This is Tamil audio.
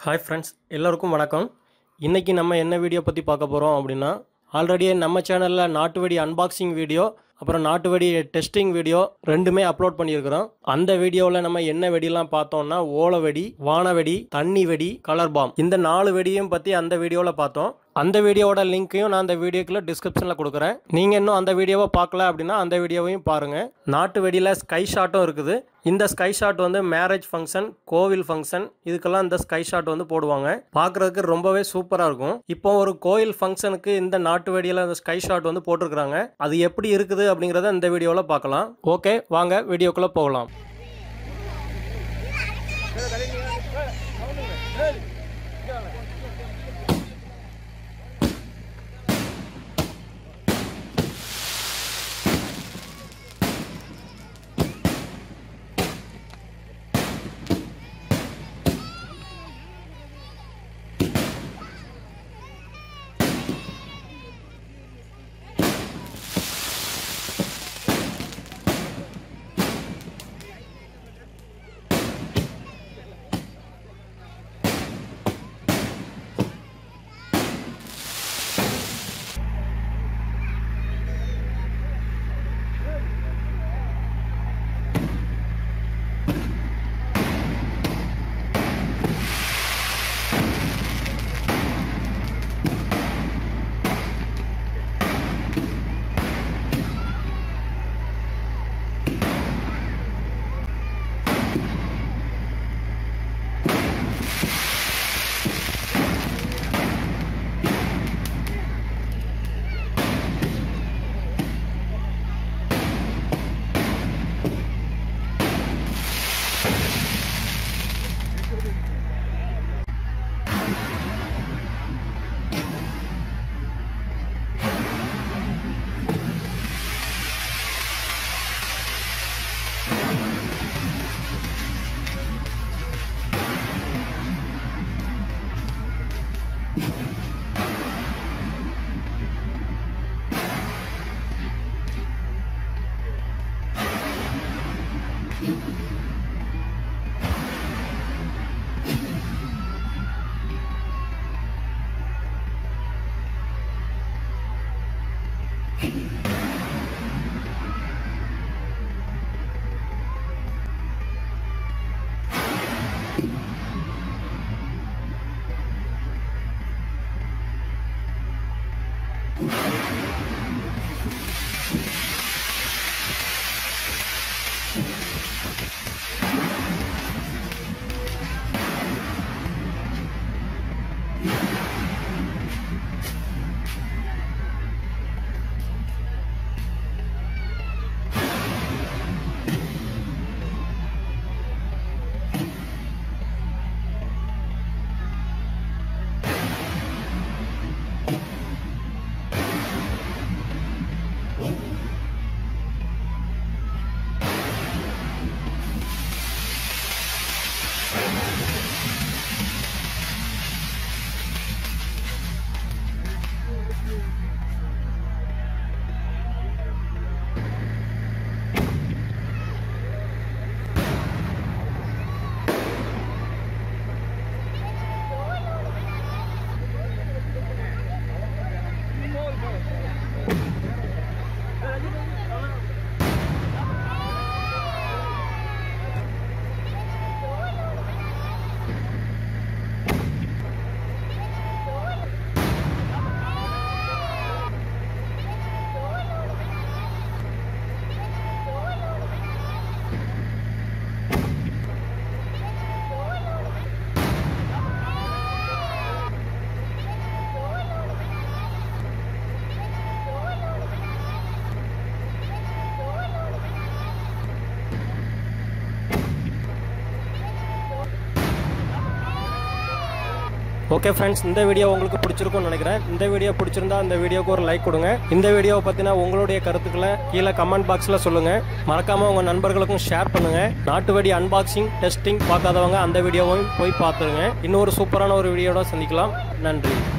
ஹாய் ஃப்ரெண்ட்ஸ் எல்லோருக்கும் வணக்கம் இன்றைக்கி நம்ம என்ன வீடியோ பற்றி பார்க்க போகிறோம் அப்படின்னா ஆல்ரெடி நம்ம சேனலில் நாட்டு வெடி அன்பாக்சிங் வீடியோ அப்புறம் நாட்டு வெடி டெஸ்டிங் வீடியோ ரெண்டுமே அப்லோட் பண்ணியிருக்கிறோம் அந்த வீடியோவில் நம்ம என்ன வெடிலாம் பார்த்தோம்னா ஓலை வெடி வான வெடி தண்ணி வெடி கலர் பாம் இந்த நாலு வெடியும் பற்றி அந்த வீடியோவில் பார்த்தோம் அந்த வீடியோவோட லிங்க்கையும் நான் அந்த வீடியோக்குள்ள டிஸ்கிரிப்ஷனில் கொடுக்குறேன் நீங்கள் இன்னும் அந்த வீடியோவை பார்க்கல அப்படின்னா அந்த வீடியோவையும் பாருங்கள் நாட்டு வெடியில் ஸ்கை ஷாட்டும் இருக்குது இந்த ஸ்கை ஷாட் வந்து மேரேஜ் ஃபங்க்ஷன் கோவில் ஃபங்க்ஷன் இதுக்கெல்லாம் இந்த ஸ்கை ஷாட் வந்து போடுவாங்க பார்க்குறதுக்கு ரொம்பவே சூப்பராக இருக்கும் இப்போ ஒரு கோயில் ஃபங்க்ஷனுக்கு இந்த நாட்டு வெடியில் அந்த ஸ்கை ஷாட் வந்து போட்டிருக்கிறாங்க அது எப்படி இருக்குது அப்படிங்கிறத இந்த வீடியோவில் பார்க்கலாம் ஓகே வாங்க வீடியோக்குள்ளே போகலாம் ஓகே ஃப்ரெண்ட்ஸ் இந்த வீடியோ உங்களுக்கு பிடிச்சிருக்கும்னு நினைக்கிறேன் இந்த வீடியோ பிடிச்சிருந்தா இந்த வீடியோக்கு ஒரு லைக் கொடுங்க இந்த வீடியோவை பற்றின உங்களுடைய கருத்துக்களை கீழே கமெண்ட் பாக்ஸில் சொல்லுங்கள் மறக்காமல் உங்கள் நண்பர்களுக்கும் ஷேர் பண்ணுங்கள் நாட்டு வெடி அன்பாக்சிங் டெஸ்டிங் பார்க்காதவங்க அந்த வீடியோவையும் போய் பார்த்துருங்க இன்னொரு சூப்பரான ஒரு வீடியோட சந்திக்கலாம் நன்றி